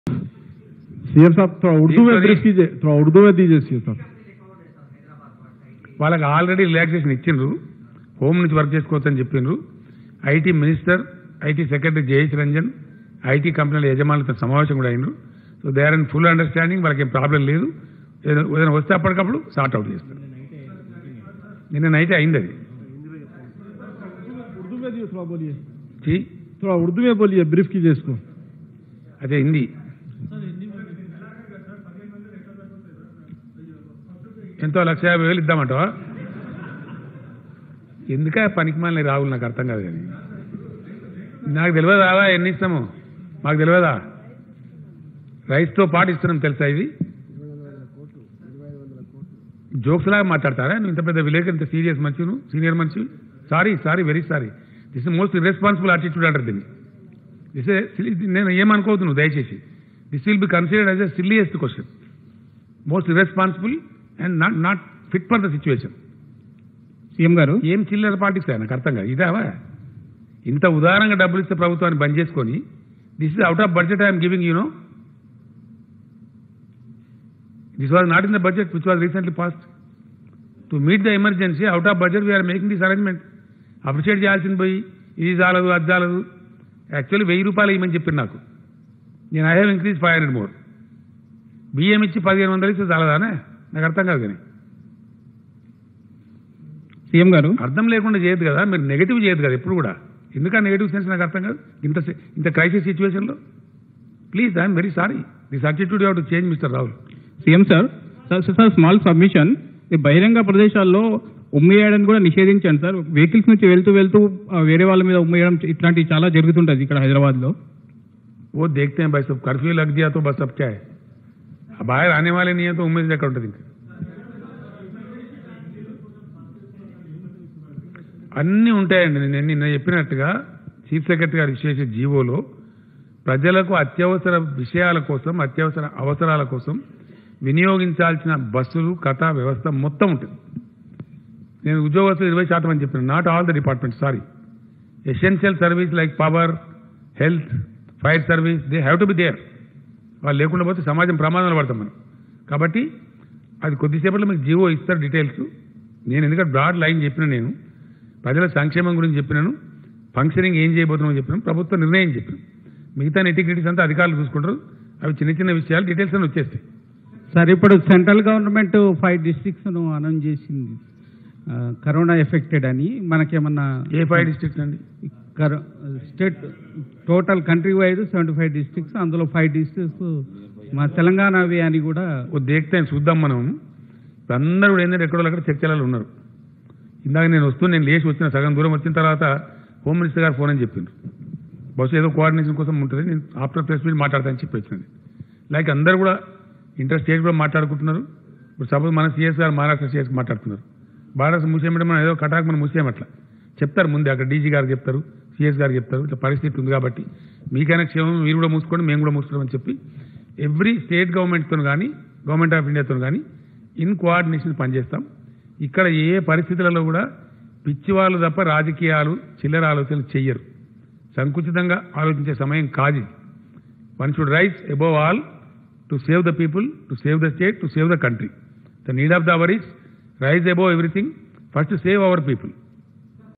CM साहब थोड़ा उर्दू में एक ब्रीफ कीजिए थोड़ा उर्दू में दीजिए सीएम साहब వాళ్ళకి ఆల్రెడీ రిలాక్సేషన్ ఇచ్చిండ్రు హోమ్ నుంచి వర్క్ చేసుకోవచ్చని చెప్పిండ్రు IT minister IT secretary Jayesh Ranjan IT కంపెనీల యజమానులతో సమావేశం కూడా అయినరు so they are in full understanding వాళ్ళకి ఏం ప్రాబ్లం లేదు ఏదైనా ఏదైనా వస్తే అప్పటికప్పుడు సార్ట్ అవుట్ చేస్తారు నిన్న నైట్ అయింది అది उर्दू में दिए थोड़ा बोलिए చీ थोड़ा उर्दू में बोलिए ब्रीफ कीजिए इसको అదే హిందీ ఎంతో లక్ష యాభై వేలు ఇద్దామంటావా ఎందుక పనికి మాలిన రావులు నాకు అర్థం కాదు కానీ నాకు తెలియదా ఎన్ని ఇస్తాము మాకు తెలియదా రైస్తో పాటు ఇస్తున్నాం తెలుసా ఇది జోక్స్ లాగా మాట్లాడతారా నువ్వు ఇంత పెద్ద విలేకరు ఇంత సీరియస్ మనిషి నువ్వు సీనియర్ మనిషి sorry sorry very sorry this is most irresponsible attitude అంటారు దీన్ని దిస్ నేను ఏమనుకోవద్దు నువ్వు దయచేసి this will be considered as a silliest question most irresponsible and not not fit for the situation CM గారు ఏం చిల్లర పార్టీస్ నాకు అర్థం కాదు ఇదావా ఇంత ఉదారంగా డబ్బులు ఇస్తే ప్రభుత్వాన్ని బంద్ చేసుకొని this is out of budget I'm giving you know this was not in the budget which was recently passed to meet the emergency out of budget we're making this arrangement appreciate చేయాల్సింది పోయి ఇది చాలదు అది చాలదు actually వెయ్యి రూపాయలు ఇవ్వమని చెప్పింది నాకు నేను I have increase five hundred more బియ్యం ఇచ్చి పదిహేను వందలు ఇస్తే చాలదానే నాకు అర్థం కాదు కానీ సీఎం గారు అర్థం లేకుండా చేయదు కదా మీరు నెగిటివ్ చేయదు కదా ఎప్పుడు కూడా ఎందుక నెగిటివ్ సెన్స్ నాకు అర్థం కాదు ఇంత se- ఇంత క్రైసిస్ సిచ్యువేషన్లో please I'm very sorry this attitude to change mister Rahul CM sir sir sir small submission ఈ బహిరంగ ప్రదేశాల్లో ఉమ్మేయడం కూడా నిషేధించండి సార్ వెహికల్స్ నుంచి వెళ్తూ వెళ్తూ ఆ, వేరే వాళ్ళ మీద ఉమ్మేయడం ఇట్లాంటివి చాలా జరుగుతుంటది ఇక్కడ హైదరాబాద్ లో वो देखते हैं भाई सब कर्फ्यू लग दिया तो बस अब क्या है अब बाहर आने वाले नहीं है तो उम्मीद ఎక్కడ ఉంటుంది ఇంకా అన్నీ ఉంటాయండి నేను నిన్న చెప్పినట్టుగా చీఫ్ సెక్రటరీ గారు విశేష జీవోలో ప్రజలకు అత్యవసర విషయాల కోసం అత్యవసర అవసరాల కోసం వినియోగించాల్సిన బస్సులు కథ వ్యవస్థ మొత్తం ఉంటుంది నేను ఉద్యోగస్తులు ఇరవై శాతం అని చెప్పిన not all the department sorry essential service like power health fire service they have to be there వాళ్ళు లేకుండా పోతే సమాజం ప్రమాదంలో పడతాం మనం కాబట్టి అది కొద్దిసేపట్లో మీకు జీవో ఇస్తారు డీటెయిల్స్ నేను ఎందుకంటే బ్రాడ్ లైన్ చెప్పిన నేను ప్రజల సంక్షేమం గురించి చెప్పినాను ఫంక్షనింగ్ ఏం చేయబోతున్నామో చెప్పినాను ప్రభుత్వ నిర్ణయం చెప్పినాను మిగతా నెటిగ్రిటీస్ అంతా అధికారులు చూసుకుంటారు అవి చిన్న చిన్న విషయాలు డీటెయిల్స్ అని వచ్చేస్తాయి సార్ ఇప్పుడు సెంట్రల్ గవర్నమెంట్ ఫైవ్ డిస్ట్రిక్ట్స్ ను అనౌన్స్ చేసింది ఆ, కరోనా ఎఫెక్టెడ్ అని మనకేమన్నా ఏ ఫైవ్ డిస్ట్రిక్ట్స్ అండి కరో- state total country wide seventy five districts అందులో ఫైవ్ డిస్ట్రిక్ట్స్ మా తెలంగాణవి అని కూడా ఓ దేక్తే చూద్దాం మనం ఇప్పుడు అందరూ కూడా ఏంటంటే ఎక్కడో అక్కడ చర్చలలో ఉన్నారు ఇందాక నేను వస్తూ నేను లేచి వచ్చిన సగం దూరం వచ్చిన తర్వాత హోమ్ మినిస్టర్ గారు ఫోన్ అని చెప్పిండ్రు బహుశా ఏదో కోఆర్డినేషన్ కోసం ఉంటుంది నేను ఆఫ్టర్ ప్రెస్ మీట్ మాట్లాడతానని చెప్పి వచ్చినది లైక్ అందరూ కూడా ఇంటర్ స్టేట్ కూడా మాట్లాడుకుంటున్నారు ఇప్పుడు సపోజ్ మన సీఎస్ గారు మహారాష్ట్ర సీఎస్ మాట్లాడుతున్నారు మహారాష్ట్ర మూసేయమంటే మనం ఏదో కటాక్ మనం మూసేయమట్లా చెప్తారు ముందే అక్కడ డీజీ గారు చెప్తారు సిఎస్ గారు చెప్తారు ఇట్లా పరిస్థితి ఉంది కాబట్టి మీకైనా క్షేమం మీరు కూడా మూసుకోండి మేము కూడా మూసుకున్నామని చెప్పి ఎవ్రీ స్టేట్ గవర్నమెంట్తో కానీ గవర్నమెంట్ ఆఫ్ ఇండియాతో కానీ ఇన్ కోఆర్డినేషన్ పనిచేస్తాం ఇక్కడ ఏ పరిస్థితులలో కూడా పిచ్చి వాళ్ళు తప్ప రాజకీయాలు చిల్లర ఆలోచనలు చెయ్యరు సంకుచితంగా ఆలోచించే సమయం కాదు ఇది. One should rise above all to save the people to save the state to save the country the need of the hour is rise above everything first save our people